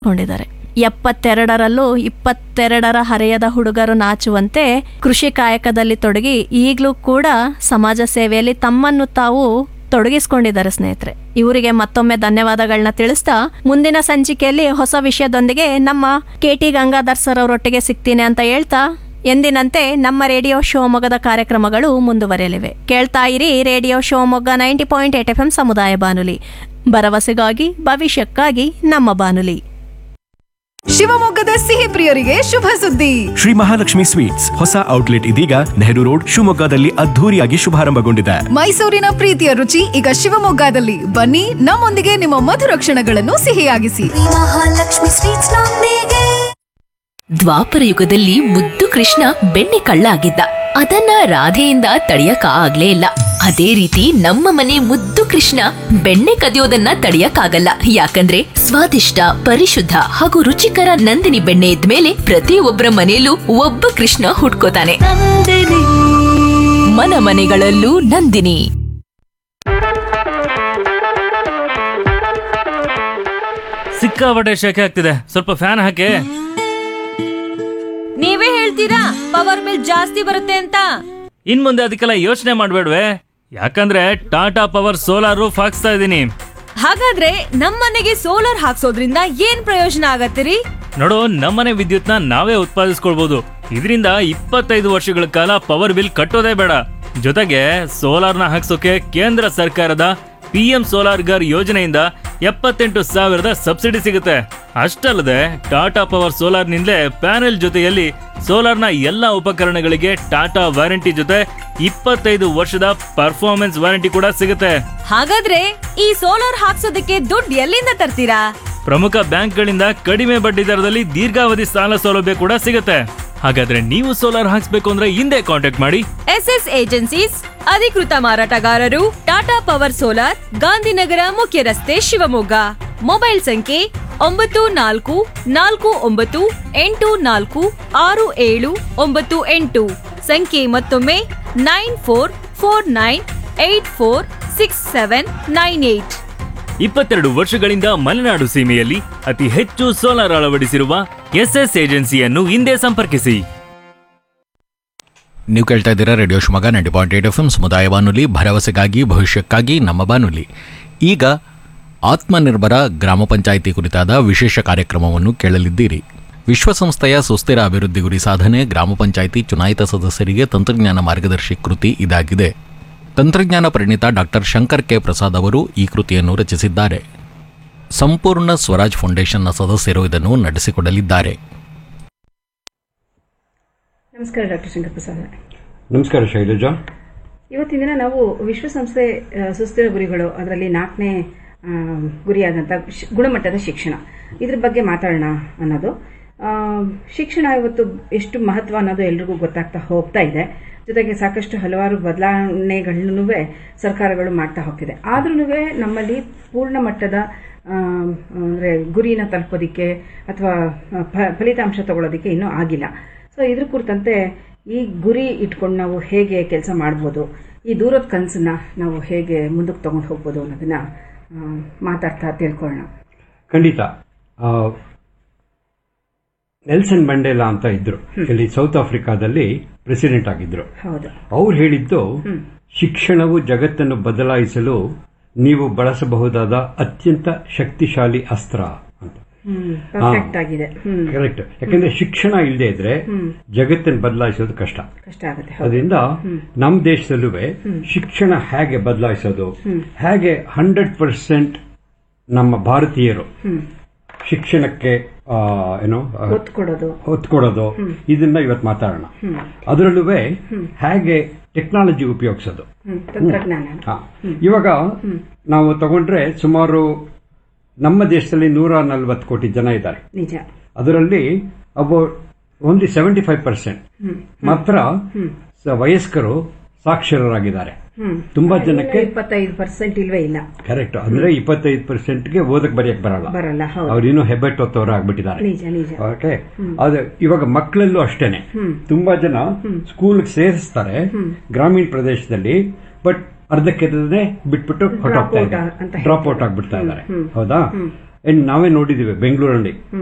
ಕೊಂಡಿದ್ದಾರೆ ಎಪ್ಪತ್ತೆರಡರಲ್ಲೂ ಇಪ್ಪತ್ತೆರಡರ ಹರೆಯದ ಹುಡುಗರು ನಾಚುವಂತೆ ಕೃಷಿ ಕಾಯಕದಲ್ಲಿ ತೊಡಗಿ ಈಗಲೂ ಕೂಡ ಸಮಾಜ ಸೇವೆಯಲ್ಲಿ ತಮ್ಮನ್ನು ತಾವು ತೊಡಗಿಸ್ಕೊಂಡಿದ್ದಾರೆ ಸ್ನೇಹಿತರೆ ಇವರಿಗೆ ಮತ್ತೊಮ್ಮೆ ಧನ್ಯವಾದಗಳನ್ನ ತಿಳಿಸ್ತಾ ಮುಂದಿನ ಸಂಚಿಕೆಯಲ್ಲಿ ಹೊಸ ವಿಷಯದೊಂದಿಗೆ ನಮ್ಮ ಕೆ ಟಿ ಗಂಗಾಧರ್ ಸರ್ ಅವರೊಟ್ಟಿಗೆ ಸಿಗ್ತೀನಿ ಅಂತ ಹೇಳ್ತಾ ಎಂದಿನಂತೆ ನಮ್ಮ ರೇಡಿಯೋ ಶಿವಮೊಗ್ಗದ ಕಾರ್ಯಕ್ರಮಗಳು ಮುಂದುವರೆಯಲಿವೆ ಕೇಳ್ತಾ ಇರಿ radio Shivamogga ninety point eight F M ಸಮುದಾಯ ಬಾನುಲಿ ಭರವಸೆಗಾಗಿ ಭವಿಷ್ಯಕ್ಕಾಗಿ ನಮ್ಮ ಬಾನುಲಿ ಶಿವಮೊಗ್ಗದ ಸಿಹಿ ಪ್ರಿಯರಿಗೆ ಶುಭ ಸುದ್ದಿ ಶ್ರೀ ಮಹಾಲಕ್ಷ್ಮಿ ಸ್ವೀಟ್ಸ್ ಹೊಸ ಔಟ್ಲೆಟ್ ಇದೀಗ ನೆಹರು ರೋಡ್ ಶಿವಮೊಗ್ಗದಲ್ಲಿ ಅದ್ಧೂರಿಯಾಗಿ ಶುಭಾರಂಭಗೊಂಡಿದೆ ಮೈಸೂರಿನ ಪ್ರೀತಿಯ ರುಚಿ ಈಗ ಶಿವಮೊಗ್ಗದಲ್ಲಿ ಬನ್ನಿ ನಮ್ಮೊಂದಿಗೆ ನಿಮ್ಮ ಮಧುರ ಕ್ಷಣಗಳನ್ನು ಸಿಹಿಯಾಗಿಸಿ ಮಹಾಲಕ್ಷ್ಮಿ ಸ್ವೀಟ್ಸ್ ನೊಂದಿಗೆ ದ್ವಾಪರ ಯುಗದಲ್ಲಿ ಮುದ್ದು ಕೃಷ್ಣ ಬೆಣ್ಣೆ ಕಳ್ಳ ಆಗಿದ್ದ ಅದನ್ನ ರಾಧೆಯಿಂದ ತಡೆಯಕ ಆಗ್ಲೇ ಇಲ್ಲ ಅದೇ ರೀತಿ ನಮ್ಮ ಮನೆ ಮುದ್ದು ಕೃಷ್ಣ ಬೆಣ್ಣೆ ಕದಿಯೋದನ್ನ ತಡೆಯಕ್ಕಾಗಲ್ಲ ಯಾಕಂದ್ರೆ ಸ್ವಾದಿಷ್ಟ ಪರಿಶುದ್ಧ ಹಾಗೂ ರುಚಿಕರ ನಂದಿನಿ ಬೆಣ್ಣೆ ಇದ್ಮೇಲೆ ಪ್ರತಿಯೊಬ್ಬರ ಮನೆಯಲ್ಲೂ ಒಬ್ಬ ಕೃಷ್ಣ ಹುಟ್ಕೋತಾನೆ ಮನ ಮನೆಗಳಲ್ಲೂ ನಂದಿನಿ ಸಿಕ್ಕಾಪಟ್ಟೆ ಶೆಕೆ ಆಗ್ತಿದೆ ಸ್ವಲ್ಪ ಫ್ಯಾನ್ ಹಾಕಿ ನೀವೇ ಹೇಳ್ತೀರಾ ಪವರ್ ಬಿಲ್ ಜಾಸ್ತಿ ಬರುತ್ತೆ ಅಂತ ಇನ್ ಮುಂದೆ ಅದಕ್ಕೆಲ್ಲ ಯೋಚನೆ ಮಾಡ್ಬೇಡ್ವೆ ಯಾಕಂದ್ರೆ ಟಾಟಾ ಪವರ್ ಸೋಲಾರ್ ರೂಫ್ ಹಾಕ್ಸ್ತಾ ಇದ್ದೀನಿ ಹಾಗಾದ್ರೆ ನಮ್ಮನೆಗೆ ಸೋಲಾರ್ ಹಾಕ್ಸೋದ್ರಿಂದ ಏನ್ ಪ್ರಯೋಜನ ಆಗತ್ತಿರಿ ನೋಡು ನಮ್ಮನೆ ವಿದ್ಯುತ್ನ ನಾವೇ ಉತ್ಪಾದಿಸ್ಕೊಳ್ಬಹುದು ಇದರಿಂದ ಇಪ್ಪತ್ತೈದು ವರ್ಷಗಳ ಕಾಲ ಪವರ್ ಬಿಲ್ ಕಟ್ಟೋದೇ ಬೇಡ ಜೊತೆಗೆ ಸೋಲಾರ್ನ ಹಾಕ್ಸೋಕೆ ಕೇಂದ್ರ ಸರ್ಕಾರದ ಪಿ ಎಂ ಸೋಲಾರ್ ಗರ್ ಯೋಜನೆಯಿಂದ ಎಪ್ಪತ್ತೆಂಟು ಸಾವಿರದ ಸಬ್ಸಿಡಿ ಸಿಗುತ್ತೆ ಅಷ್ಟಲ್ಲದೆ ಟಾಟಾ ಪವರ್ ಸೋಲಾರ್ನಿಂದಲೇ ಪ್ಯಾನೆಲ್ ಜೊತೆಯಲ್ಲಿ ಸೋಲಾರ್ನ ಎಲ್ಲ ಉಪಕರಣಗಳಿಗೆ ಟಾಟಾ ವಾರಂಟಿ ಜೊತೆ ಇಪ್ಪತ್ತೈದು ವರ್ಷದ ಪರ್ಫಾರ್ಮೆನ್ಸ್ ವಾರಂಟಿ ಕೂಡ ಸಿಗುತ್ತೆ ಹಾಗಾದ್ರೆ ಈ ಸೋಲಾರ್ ಹಾಕ್ಸೋದಕ್ಕೆ ದುಡ್ಡು ಎಲ್ಲಿಂದ ತರ್ತೀರಾ ಪ್ರಮುಖ ಬ್ಯಾಂಕ್ಗಳಿಂದ ಕಡಿಮೆ ಬಡ್ಡಿ ದರದಲ್ಲಿ ದೀರ್ಘಾವಧಿ ಸಾಲ ಸೌಲಭ್ಯ ಕೂಡ ಸಿಗುತ್ತೆ ಹಾಗಾದ್ರೆ ನೀವು ಸೋಲಾರ್ ಹಾಕ್ಸ್ಬೇಕು ಅಂದ್ರೆ ಹಿಂದೆ ಕಾಂಟ್ಯಾಕ್ಟ್ ಮಾಡಿ ಎಸ್ ಎಸ್ ಏಜೆನ್ಸೀಸ್ ಅಧಿಕೃತ ಮಾರಾಟಗಾರರು ಟಾಟಾ ಪವರ್ ಸೋಲಾರ್ ಗಾಂಧಿನಗರ ಮುಖ್ಯ ರಸ್ತೆ ಶಿವಮೊಗ್ಗ ಮೊಬೈಲ್ ಸಂಖ್ಯೆ ಒಂಬತ್ತು ನಾಲ್ಕು ನಾಲ್ಕು ಒಂಬತ್ತು ಎಂಟು ನಾಲ್ಕು ಆರು ಏಳು ಒಂಬತ್ತು ಎಂಟು ಸಂಖ್ಯೆ ಮತ್ತೊಮ್ಮೆ nine four four nine eight four six seven nine eight ಇಪ್ಪತ್ತೆರಡು ವರ್ಷಗಳಿಂದ ಮಲೆನಾಡು ಸೀಮೆಯಲ್ಲಿ ಅತಿ ಹೆಚ್ಚು ಸೋಲಾರ್ ಅಳವಡಿಸಿರುವ ಎಸ್ಎಸ್ ಏಜೆನ್ಸಿಯನ್ನು ಹಿಂದೆ ಸಂಪರ್ಕಿಸಿ ನೀವು ಕೇಳ್ತಾ ಇದ್ದೀರಾ radio Shivamogga ninety point eight F M ಸಮುದಾಯ ಬಾನುಲಿ ಭರವಸೆಗಾಗಿ ಭವಿಷ್ಯಕ್ಕಾಗಿ ನಮ್ಮ ಬಾನುಲಿ ಈಗ ಆತ್ಮನಿರ್ಭರ ಗ್ರಾಮ ಪಂಚಾಯಿತಿ ಕುರಿತಾದ ವಿಶೇಷ ಕಾರ್ಯಕ್ರಮವನ್ನು ಕೇಳಲಿದ್ದೀರಿ ವಿಶ್ವಸಂಸ್ಥೆಯ ಸುಸ್ಥಿರ ಅಭಿವೃದ್ಧಿ ಗುರಿ ಸಾಧನೆ ಗ್ರಾಮ ಪಂಚಾಯಿತಿ ಚುನಾಯಿತ ಸದಸ್ಯರಿಗೆ ತಂತ್ರಜ್ಞಾನ ಮಾರ್ಗದರ್ಶಿ ಕೃತಿ ಇದಾಗಿದೆ ತಂತ್ರಜ್ಞಾನ ಪರಿಣಿತ ಡಾಕ್ಟರ್ ಶಂಕರ್ ಕೆ ಪ್ರಸಾದ್ ಅವರು ಈ ಕೃತಿಯನ್ನು ರಚಿಸಿದ್ದಾರೆ ಸಂಪೂರ್ಣ ಸ್ವರಾಜ್ ಫೌಂಡೇಶನ್ನ ಸದಸ್ಯರು ಇದನ್ನು ನಡೆಸಿಕೊಡಲಿದ್ದಾರೆ ನಮಸ್ಕಾರ ಡಾಕ್ಟರ್ ಶಂಕರ್ ಪ್ರಸಾದ್ ನಮಸ್ಕಾರ ಶೈಲಜಾ ಇವತ್ತಿನ ದಿನ ನಾವು ವಿಶ್ವಸಂಸ್ಥೆ ಆ, ಸುಸ್ಥಿರ ಗುರಿಗಳು ಅದರಲ್ಲಿ ನಾಲ್ಕನೇ ಆ, ಗುರಿಯಾದಂಥ ಶ್- ಗುಣಮಟ್ಟದ ಶಿಕ್ಷಣ ಇದ್ರ ಬಗ್ಗೆ ಮಾತಾಡೋಣ ಅನ್ನೋದು ಆ, ಶಿಕ್ಷಣ ಇವತ್ತು ಎಷ್ಟು ಮಹತ್ವ ಅನ್ನೋದು ಎಲ್ರಿಗೂ ಗೊತ್ತಾಗ್ತಾ ಹೋಗ್ತಾ ಇದೆ ಜೊತೆಗೆ ಸಾಕಷ್ಟು ಹಲವಾರು ಬದಲಾವಣೆಗಳನ್ನು ಸರ್ಕಾರಗಳು ಮಾಡ್ತಾ ಹೋಗ್ತಿದೆ ಆದ್ರೂ ನಮ್ಮಲ್ಲಿ ಪೂರ್ಣ ಮಟ್ಟದ ಆ, ಅಂದ್ರೆ ಗುರಿನ ತಲುಪೋದಿಕ್ಕೆ ಅಥವಾ ಫ- ಫಲಿತಾಂಶ ತಗೊಳ್ಳೋದಿಕ್ಕೆ ಇನ್ನೂ ಆಗಿಲ್ಲ ಸೊ ಇದ್ರ ಕುರಿತಂತೆ ಈ ಗುರಿ ಇಟ್ಕೊಂಡು ನಾವು ಹೇಗೆ ಕೆಲಸ ಮಾಡ್ಬೋದು ಈ ದೂರದ ಕನಸನ್ನ ನಾವು ಹೇಗೆ ಮುಂದಕ್ಕೆ ತಗೊಂಡು ಹೋಗ್ಬೋದು ಅನ್ನೋದನ್ನ ಆ, ಮಾತಾಡ್ತಾ ತಿಳ್ಕೊಳ್ಳೋಣ ಖಂಡಿತ ಆ, ನೆಲ್ಸನ್ ಮಂಡೇಲಾ ಅಂತ ಇದ್ರು ಇಲ್ಲಿ ಸೌತ್ ಆಫ್ರಿಕಾದಲ್ಲಿ ಪ್ರೆಸಿಡೆಂಟ್ ಆಗಿದ್ರು ಹೌದು ಅವ್ರು ಹೇಳಿದ್ದು ಶಿಕ್ಷಣವು ಜಗತ್ತನ್ನು ಬದಲಾಯಿಸಲು ನೀವು ಬಳಸಬಹುದಾದ ಅತ್ಯಂತ ಶಕ್ತಿಶಾಲಿ ಅಸ್ತ್ರ ಅಂತ ಹ್ಮ್ ಪರ್ಫೆಕ್ಟ್ ಆಗಿದೆ ಹ್ಮ್ ಕರೆಕ್ಟ್ ಯಾಕಂದ್ರೆ ಶಿಕ್ಷಣ ಇಲ್ಲದೆ ಇದ್ರೆ ಜಗತ್ತನ್ನು ಬದಲಾಯಿಸೋದು ಕಷ್ಟ ಕಷ್ಟ ಆಗುತ್ತೆ ಹೌದು ಅದರಿಂದ ನಮ್ಮ ದೇಶದಲ್ಲೂ ಶಿಕ್ಷಣ ಹೇಗೆ ಬದಲಾಯಿಸೋದು ಹೇಗೆ ಹಂಡ್ರೆಡ್ ಪರ್ಸೆಂಟ್ ನಮ್ಮ ಭಾರತೀಯರು ಶಿಕ್ಷಣಕ್ಕೆ ಆ, ಏನು ಆ, ಒತ್ತು ಕೊಡೋದು ಒತ್ತು ಕೊಡೋದು ಇದನ್ನ ಇವತ್ತು ಮಾತಾಡೋಣ ಅದರಲ್ಲೂ ಹೇಗೆ ಟೆಕ್ನಾಲಜಿ ಉಪಯೋಗಿಸೋದು ಹ್ಮ್ ತಂತ್ರಜ್ಞಾನ ಹಾ. ಇವಾಗ ನಾವು ತಗೊಂಡ್ರೆ ಸುಮಾರು ನಮ್ಮ ದೇಶದಲ್ಲಿ ನೂರ ನಲ್ವತ್ತು ಕೋಟಿ ಜನ ಇದ್ದಾರೆ ನಿಜ ಅದರಲ್ಲಿ about only seventy five percent ಮಾತ್ರ ಸ- ವಯಸ್ಕರು ಸಾಕ್ಷರರಾಗಿದ್ದಾರೆ ಹ್ಮ್ ತುಂಬಾ ಜನಕ್ಕೆ ಇಪ್ಪತ್ತೈದು ಪರ್ಸೆಂಟ್ ಇಲ್ವೇ ಇಲ್ಲ ಕರೆಕ್ಟ್ ಅಂದ್ರೆ ಇಪ್ಪತ್ತೈದು ಪರ್ಸೆಂಟ್ಗೆ ಓದಕ್ ಬರೆಯಕ್ ಬರಲ್ಲ ಬರಲ್ಲ ಹೌದು ಅವ್ರಿನ್ನೂ ಹೆಬ್ಬೆಟ್ಟು ಹೊತ್ತವ್ರು ಆಗ್ಬಿಟ್ಟಿದ್ದಾರೆ ನಿಜ ನಿಜ ಓಕೆ ಅದು ಇವಾಗ ಮಕ್ಕಳಲ್ಲೂ ಅಷ್ಟೇನೆ ತುಂಬಾ ಜನ ಸ್ಕೂಲ್ ಸೇರಿಸ್ತಾರೆ ಗ್ರಾಮೀಣ ಪ್ರದೇಶದಲ್ಲಿ ಬಟ್ ಅರ್ಧಕ್ಕೆ ಬಿಟ್ಬಿಟ್ಟು ಹೊರಟೋಗ್ತಾ out ಇದ್ದಾರೆ ಅಂತ ಡ್ರಾಪ್ ಔಟ್ ಆಗ್ಬಿಡ್ತಾ ಇದ್ದಾರೆ ಹೌದಾ ನಾವೇ ನೋಡಿದ್ದೀವಿ ಬೆಂಗಳೂರಲ್ಲಿ